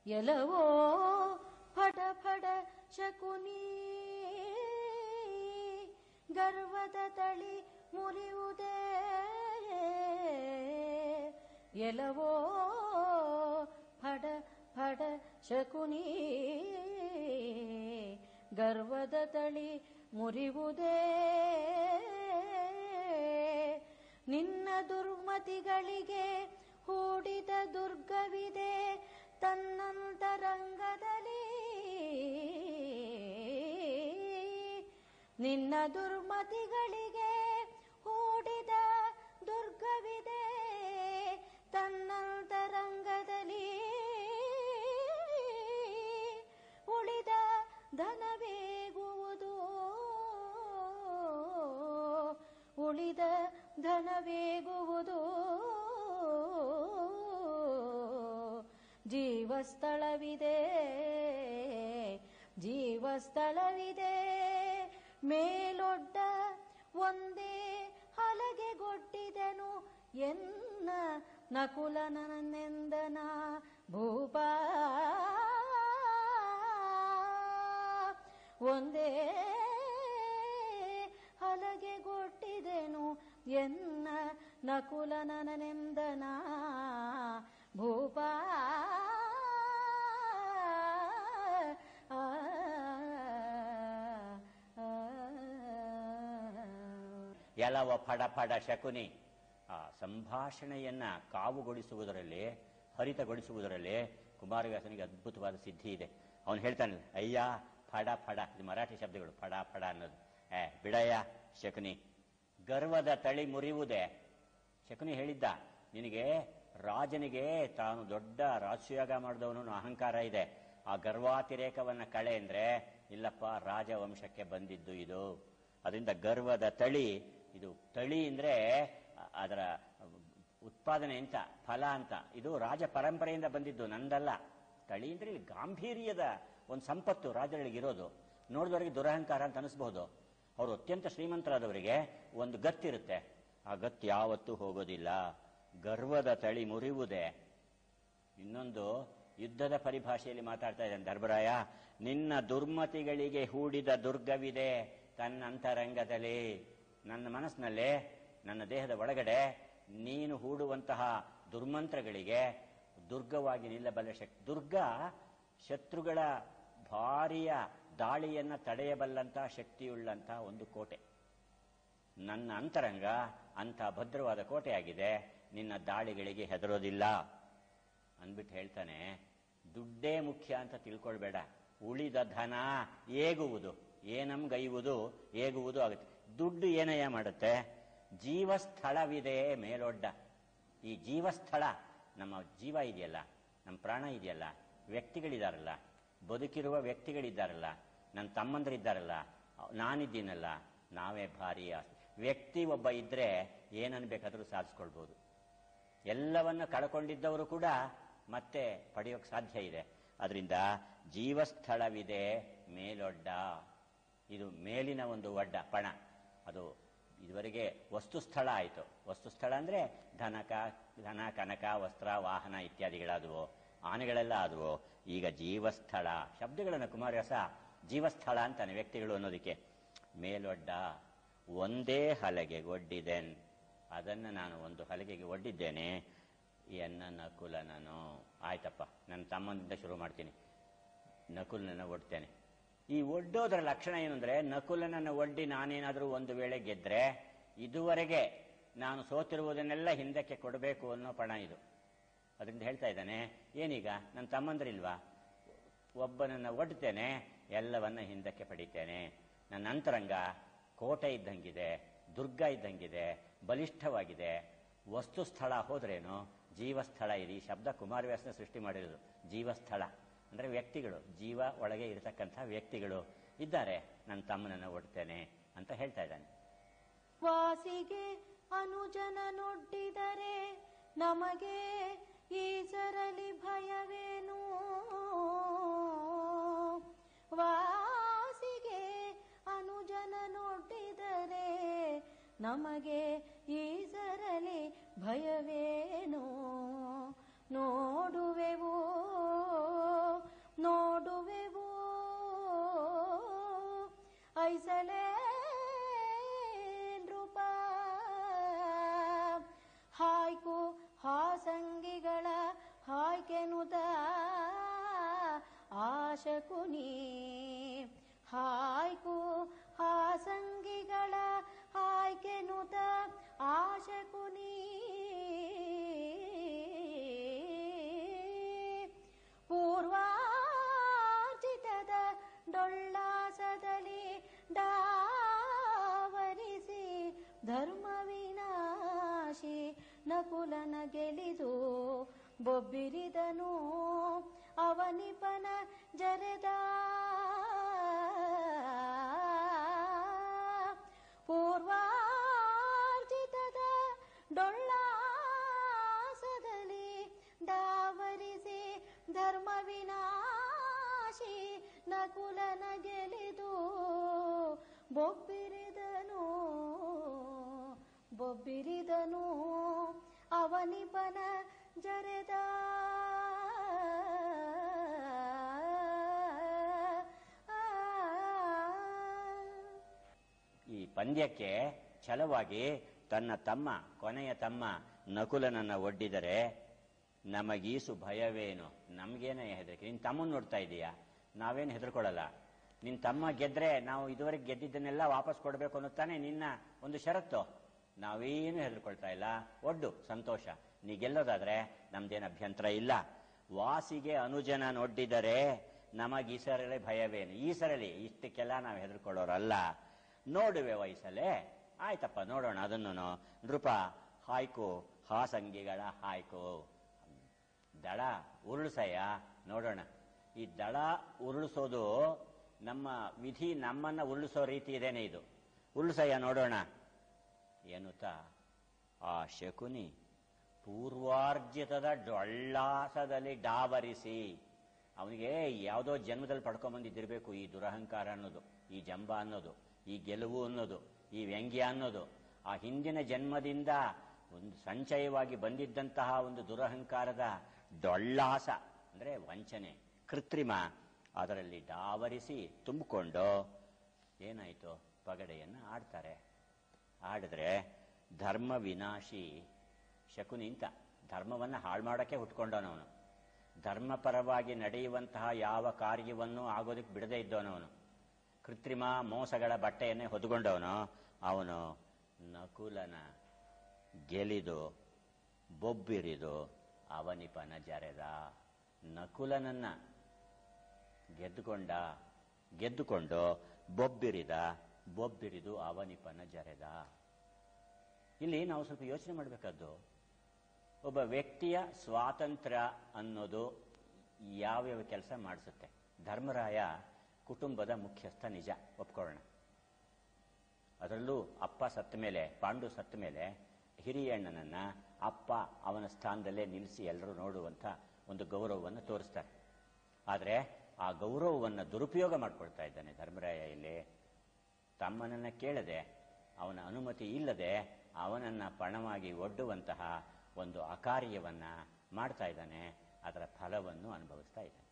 ಎಲವೋ ಫಡ ಫಡ ಶಕುನಿ ಗರ್ವದ ತಳಿ ಮುರಿಯುವುದೇ ಎಲವೋ ಫಡ ಫಡ ಶಕುನಿ ಗರ್ವದ ತಳಿ ಮುರಿವುದೇ ನಿನ್ನ ದುರ್ಮತಿಗಳಿಗೆ ಹೂಡಿದ ದುರ್ಗವಿದೆ ತನ್ನಂತರಂಗದಲ್ಲಿ ನಿನ್ನ ದುರ್ಮತಿಗಳಿಗೆ ಹೂಡಿದ ದುರ್ಗವಿದೆ ತನ್ನಂತರಂಗದಲ್ಲಿ ಉಳಿದ ಧನವೇಗುವುದು ಉಳಿದ ಧನವೇಗುವುದು ಜೀವಸ್ಥಳವಿದೆ ಜೀವಸ್ಥಳವಿದೆ ಮೇಲೊಡ್ಡ ಒಂದೇ ಹಲಗೆಗೊಡ್ಡಿದೆನು ಎನ್ನ ನಕುಲನನೆಂದನ ಭೂಪ ಒಂದೇ ಹಲಗೆಗೊಟ್ಟಿದೆನು ಎನ್ನ ನಕುಲನನೆಂದನ ಭೂಪ ಆ, ಆ, ಎಲವ ಫಡ ಫಡ ಶಕುನಿ ಆ ಸಂಭಾಷಣೆಯನ್ನ ಕಾವುಗೊಳಿಸುವುದರಲ್ಲಿ ಹರಿತಗೊಳಿಸುವುದರಲ್ಲಿ ಕುಮಾರವ್ಯಾಸನಿಗೆ ಅದ್ಭುತವಾದ ಸಿದ್ಧಿ ಇದೆ ಅವನು ಹೇಳ್ತಾನೆ ಅಯ್ಯ ಫಡ ಫಡ ಇದು ಮರಾಠಿ ಶಬ್ದಗಳು ಫಡ ಫಡ ಅನ್ನೋದು ಏ ಬಿಡಯ್ಯ ಶಕುನಿ ಗರ್ವದ ತಳಿ ಮುರಿಯುವುದೇ ಶಕುನಿ ಹೇಳಿದ್ದ ನಿನಗೆ ರಾಜನಿಗೆ ತಾನು ದೊಡ್ಡ ರಾಜಸುಯಾಗ ಮಾಡಿದವನು ಅಹಂಕಾರ ಇದೆ ಆ ಗರ್ವಾತಿರೇಕವನ್ನ ಕಳೆ ಅಂದ್ರೆ ಇಲ್ಲಪ್ಪ ರಾಜವಂಶಕ್ಕೆ ಬಂದಿದ್ದು ಇದು ಅದರಿಂದ ಗರ್ವದ ತಳಿ ಇದು ತಳಿ ಅಂದ್ರೆ ಅ- ಅದರ ಉತ್ಪಾದನೆ ಅಂತ ಫಲ ಅಂತ ಇದು ರಾಜ ಪರಂಪರೆಯಿಂದ ಬಂದಿದ್ದು ನಂದಲ್ಲ ತಳಿ ಅಂದ್ರೆ ಇಲ್ಲಿ ಗಾಂಭೀರ್ಯದ ಒಂದು ಸಂಪತ್ತು ರಾಜರಿಗೆ ಇರೋದು ನೋಡಿದವರಿಗೆ ದುರಹಂಕಾರ ಅಂತ ಅನಿಸ್ಬಹುದು ಅವರು ಅತ್ಯಂತ ಶ್ರೀಮಂತರಾದವರಿಗೆ ಒಂದು ಗತ್ತಿರುತ್ತೆ ಆ ಗತ್ತು ಯಾವತ್ತೂ ಹೋಗೋದಿಲ್ಲ ಗರ್ವದ ತಳಿ ಮುರಿಯುವುದೇ ಇನ್ನೊಂದು ಯುದ್ಧದ ಪರಿಭಾಷೆಯಲ್ಲಿ ಮಾತಾಡ್ತಾ ಇದ್ದಾನೆ ಧರ್ಮರಾಯ ನಿನ್ನ ದುರ್ಮತಿಗಳಿಗೆ ಹೂಡಿದ ದುರ್ಗವಿದೆ ತನ್ನ ಅಂತರಂಗದಲ್ಲಿ ನನ್ನ ಮನಸ್ಸಿನಲ್ಲಿ ನನ್ನ ದೇಹದ ಒಳಗಡೆ ನೀನು ಹೂಡುವಂತಹ ದುರ್ಮಂತ್ರಗಳಿಗೆ ದುರ್ಗವಾಗಿ ನಿಲ್ಲಬಲ್ಲ ಶಕ್ತಿ ದುರ್ಗ ಶತ್ರುಗಳ ಭಾರಿಯ ದಾಳಿಯನ್ನ ತಡೆಯಬಲ್ಲಂತಹ ಶಕ್ತಿಯುಳ್ಳಂತಹ ಒಂದು ಕೋಟೆ ನನ್ನ ಅಂತರಂಗ ಅಂಥ ಭದ್ರವಾದ ಕೋಟೆಯಾಗಿದೆ ನಿನ್ನ ದಾಳಿಗಳಿಗೆ ಹೆದರೋದಿಲ್ಲ ಅಂದ್ಬಿಟ್ಟು ಹೇಳ್ತಾನೆ ದುಡ್ಡೇ ಮುಖ್ಯ ಅಂತ ತಿಳ್ಕೊಳ್ಬೇಡ ಉಳಿದ ಧನ ಏಗುವುದು ಏನಂಗೈವುದು ಏಗುವುದು ಆಗುತ್ತೆ ದುಡ್ಡು ಏನಯ್ಯ ಮಾಡುತ್ತೆ ಜೀವಸ್ಥಳವಿದೆ ಮೇಲೊಡ್ಡ ಈ ಜೀವಸ್ಥಳ ನಮ್ಮ ಜೀವ ಇದೆಯಲ್ಲ ನಮ್ಮ ಪ್ರಾಣ ಇದೆಯಲ್ಲ ವ್ಯಕ್ತಿಗಳಿದಾರಲ್ಲ ಬದುಕಿರುವ ವ್ಯಕ್ತಿಗಳಿದ್ದಾರಲ್ಲ ನನ್ನ ತಮ್ಮಂದ್ರಿದ್ದಾರಲ್ಲ ನಾನಿದ್ದೀನಲ್ಲ ನಾವೇ ಭಾರಿ ಆಸ್ತಿ ವ್ಯಕ್ತಿ ಒಬ್ಬ ಇದ್ರೆ ಏನನ್ಬೇಕಾದ್ರೂ ಸಾಧಿಸ್ಕೊಳ್ಬೋದು ಎಲ್ಲವನ್ನ ಕಳ್ಕೊಂಡಿದ್ದವರು ಕೂಡ ಮತ್ತೆ ಪಡೆಯೋಕ್ ಸಾಧ್ಯ ಇದೆ ಅದರಿಂದ ಜೀವಸ್ಥಳವಿದೆ ಮೇಲೊಡ್ಡ ಇದು ಮೇಲಿನ ಒಂದು ಒಡ್ಡ ಪಣ ಅದು ಇದುವರೆಗೆ ವಸ್ತುಸ್ಥಳ ಆಯಿತು ವಸ್ತುಸ್ಥಳ ಅಂದ್ರೆ ಧನಕ ಧನ ಕನಕ ವಸ್ತ್ರ ವಾಹನ ಇತ್ಯಾದಿಗಳಾದವು ಆನೆಗಳೆಲ್ಲ ಆದವು ಈಗ ಜೀವಸ್ಥಳ ಶಬ್ದಗಳನ್ನು ಕುಮಾರವ್ಯಾಸ ಜೀವಸ್ಥಳ ಅಂತಾನೆ ವ್ಯಕ್ತಿಗಳು ಅನ್ನೋದಕ್ಕೆ ಮೇಲೊಡ್ಡ ಒಂದೇ ಹಲಗೆ ಒಡ್ಡಿದೆನ್ ಅದನ್ನ ನಾನು ಒಂದು ಹಲಗೆಗೆ ಒಡ್ಡಿದ್ದೇನೆ ಎನ್ನ ನಕುಲ ನಾನು ಆಯ್ತಪ್ಪ ನನ್ನ ತಮ್ಮನಿಂದ ಶುರು ಮಾಡ್ತೀನಿ ನಕುಲನನ್ನ ಒಡ್ತೇನೆ ಈ ಒಡ್ಡೋದರ ಲಕ್ಷಣ ಏನು ಅಂದ್ರೆ ನಕುಲನನ್ನ ಒಡ್ಡಿ ನಾನೇನಾದರೂ ಒಂದು ವೇಳೆ ಗೆದ್ರೆ ಇದುವರೆಗೆ ನಾನು ಸೋತಿರುವುದನ್ನೆಲ್ಲ ಹಿಂದಕ್ಕೆ ಕೊಡಬೇಕು ಅನ್ನೋ ಪಣ ಇದು ಅದರಿಂದ ಹೇಳ್ತಾ ಇದ್ದಾನೆ ಏನೀಗ ನನ್ನ ತಮ್ಮಂದ್ರಿಲ್ವಾ ಒಬ್ಬನನ್ನ ಒಡ್ತೇನೆ ಎಲ್ಲವನ್ನ ಹಿಂದಕ್ಕೆ ಪಡಿತೇನೆ ನನ್ನ ಅಂತರಂಗ ಕೋಟೆ ಇದ್ದಂಗಿದೆ ದುರ್ಗ ಇದ್ದಂಗಿದೆ ಬಲಿಷ್ಠವಾಗಿದೆ ವಸ್ತು ಸ್ಥಳ ಹೋದ್ರೇನು ಜೀವಸ್ಥಳ ಇದೆ ಈ ಶಬ್ದ ಕುಮಾರವ್ಯಾಸನ ಸೃಷ್ಟಿ ಮಾಡಿರೋದು ಜೀವಸ್ಥಳ ಅಂದ್ರೆ ವ್ಯಕ್ತಿಗಳು ಜೀವ ಒಳಗೆ ಇರತಕ್ಕಂಥ ವ್ಯಕ್ತಿಗಳು ಇದ್ದಾರೆ ನನ್ನ ತಮ್ಮನನ್ನ ಒಡ್ತೇನೆ ಅಂತ ಹೇಳ್ತಾ ಇದ್ದಾನೆ ವಾಸಿಗೆ ಅನುಜನ ನೊಡ್ಡಿದರೆ ನಮಗೆ ಈಸರಲಿ ಭಯವೇನು ವಾಸಿಗೆ ಅನುಜನ ನೊಡ್ಡಿದರೆ ನಮಗೆ ಈಸರಲಿ ಭಯವೇನು ನೋಡುವೆವು ಹಾಯಿಸಲೇ ನೃಪ ಹಾಯ್ಕು ಹಾಸಂಗಿಗಳ ಹಾಯ್ಕೆನುದ ಆಶಕುನಿ ಹಾಯ್ಕು ಹಾಸಂಗಿಗಳ ಹಾಯ್ಕೆನುದ ಆಶಕುನಿ ಪೂರ್ವಾರ್ಜಿತದ ಡೊಳ್ಳಾಸದಲ್ಲಿ ಡಾವರಿಸಿ ಧರ್ಮ ವಿನಾಶಿ ನಕುಲನ ಗೆಲಿದು ಬೊಬ್ಬಿರಿದನು ಅವನಿಪನ ಜರೆದ ಪೂರ್ವಾರ್ಜಿತದ ಡೊಳ್ಳಾಸದಲ್ಲಿ ಡಾವರಿಸಿ ಧರ್ಮ ವಿನಾಶಿ ನಕುಲನ ಗೆಲಿದು ಬೊಬ್ಬಿರಿದನು ಬೊಬ್ಬಿರಿದನು ಅವನಿಪನ ಜರೆದ ಈ ಪಂದ್ಯಕ್ಕೆ ಛಲವಾಗಿ ತನ್ನ ತಮ್ಮ ಕೊನೆಯ ತಮ್ಮ ನಕುಲನನ್ನ ಒಡ್ಡಿದರೆ ನಮಗೀಸು ಭಯವೇನು ನಮ್ಗೇನೇ ಹೆದರಿಕೆ ನಿನ್ ತಮ್ಮನ್ ನೋಡ್ತಾ ಇದೀಯಾ ನಾವೇನು ಹೆದರ್ಕೊಳ್ಳಲ್ಲ ನಿನ್ ತಮ್ಮ ಗೆದ್ರೆ ನಾವು ಇದುವರೆಗೆ ಗೆದ್ದಿದ್ದನ್ನೆಲ್ಲ ವಾಪಸ್ ಕೊಡ್ಬೇಕು ಅನ್ನೋತಾನೆ ನಿನ್ನ ಒಂದು ಷರತ್ತು ನಾವೇನು ಹೆದರ್ಕೊಳ್ತಾ ಇಲ್ಲ ಒಡ್ಡು ಸಂತೋಷ ನೀ ಗೆಲ್ಲೋದಾದ್ರೆ ನಮ್ದೇನು ಅಭ್ಯಂತರ ಇಲ್ಲ ವಾಸಿಗೆ ಅನುಜನ ನೊಡ್ಡಿದರೆ ನಮಗ್ ಈ ಸರಳಿ ಭಯವೇನು ಈ ಸರಳಿ ಇಷ್ಟಕ್ಕೆಲ್ಲ ನಾವು ಹೆದರ್ಕೊಳ್ಳೋರಲ್ಲ ನೋಡುವೆ ವಯಸ್ಸಲ್ಲೇ ಆಯ್ತಪ್ಪ ನೋಡೋಣ ಅದನ್ನು ನೃಪ ಹಾಯ್ಕು ಹಾಸಂಗಿಗಳ ಹಾಯ್ಕು ದಳ ಉರುಳಿಸಯ್ಯ ನೋಡೋಣ ಈ ದಳ ಉರುಳಿಸೋದು ನಮ್ಮ ವಿಧಿ ನಮ್ಮನ್ನ ಉರುಳಿಸೋ ರೀತಿ ಇದೇನೆ ಇದು ಉರುಳಿಸಯ್ಯ ನೋಡೋಣ ಎನ್ನುತ್ತಾ ಆ ಶಕುನಿ ಪೂರ್ವಾರ್ಜಿತದ ಡೊಳ್ಳಾಸದಲ್ಲಿ ಡಾವರಿಸಿ ಅವನಿಗೆ ಯಾವುದೋ ಜನ್ಮದಲ್ಲಿ ಪಡ್ಕೊಂಬಂದಿದ್ದಿರಬೇಕು ಈ ದುರಹಂಕಾರ ಅನ್ನೋದು ಈ ಜಂಬ ಅನ್ನೋದು ಈ ಗೆಲುವು ಅನ್ನೋದು ಈ ವ್ಯಂಗ್ಯ ಅನ್ನೋದು ಆ ಹಿಂದಿನ ಜನ್ಮದಿಂದ ಒಂದು ಸಂಚಯವಾಗಿ ಬಂದಿದ್ದಂತಹ ಒಂದು ದುರಹಂಕಾರದ ಡೊಳ್ಳಾಸ ಅಂದ್ರೆ ವಂಚನೆ ಕೃತ್ರಿಮ ಅದರಲ್ಲಿ ಡಾವರಿಸಿ ತುಂಬಿಕೊಂಡು ಏನಾಯ್ತು ಪಗಡೆಯನ್ನು ಆಡ್ತಾರೆ ಆಡಿದ್ರೆ ಧರ್ಮ ವಿನಾಶಿ ಶಕುನಿ ಅಂತ ಧರ್ಮವನ್ನು ಹಾಳು ಮಾಡೋಕ್ಕೆ ಹುಟ್ಕೊಂಡವನವನು ಧರ್ಮಪರವಾಗಿ ನಡೆಯುವಂತಹ ಯಾವ ಕಾರ್ಯವನ್ನು ಆಗೋದಕ್ಕೆ ಬಿಡದೇ ಇದ್ದವನವನು ಕೃತ್ರಿಮ ಮೋಸಗಳ ಬಟ್ಟೆಯನ್ನೇ ಹೊದ್ಕೊಂಡವನು ಅವನು ನಕುಲನ ಗೆಲಿದು ಬೊಬ್ಬಿರಿದು ಅವನಿಪನ ಜರೆದ ನಕುಲನನ್ನ ಗೆದ್ದುಕೊಂಡ ಗೆದ್ದುಕೊಂಡು ಬೊಬ್ಬಿರಿದ ಬೊಬ್ಬಿರಿದು ಅವನಿಪನ ಜರೆದ ಇಲ್ಲಿ ನಾವು ಸ್ವಲ್ಪ ಯೋಚನೆ ಮಾಡಬೇಕಾದ್ದು ಒಬ್ಬ ವ್ಯಕ್ತಿಯ ಸ್ವಾತಂತ್ರ್ಯ ಅನ್ನೋದು ಯಾವ್ಯಾವ ಕೆಲಸ ಮಾಡಿಸುತ್ತೆ ಧರ್ಮರಾಯ ಕುಟುಂಬದ ಮುಖ್ಯಸ್ಥ ನಿಜ ಒಪ್ಕೊಳ್ಳೋಣ ಅದರಲ್ಲೂ ಅಪ್ಪ ಸತ್ತ ಮೇಲೆ ಪಾಂಡು ಸತ್ತ ಮೇಲೆ ಹಿರಿಯಣ್ಣನನ್ನ ಅಪ್ಪ ಅವನ ಸ್ಥಾನದಲ್ಲೇ ನಿಲ್ಲಿಸಿ ಎಲ್ಲರೂ ನೋಡುವಂಥ ಒಂದು ಗೌರವವನ್ನು ತೋರಿಸ್ತಾರೆ ಆದರೆ ಆ ಗೌರವವನ್ನು ದುರುಪಯೋಗ ಮಾಡ್ಕೊಳ್ತಾ ಇದ್ದಾನೆ ಧರ್ಮರಾಯ ಇಲ್ಲಿ ತಮ್ಮನನ್ನ ಕೇಳದೆ ಅವನ ಅನುಮತಿ ಇಲ್ಲದೆ ಅವನನ್ನ ಪಣವಾಗಿ ಒಡ್ಡುವಂತಹ ಒಂದು ಅಕಾರ್ಯವನ್ನ ಮಾಡ್ತಾ ಇದ್ದಾನೆ ಅದರ ಫಲವನ್ನು ಅನುಭವಿಸ್ತಾ ಇದ್ದಾನೆ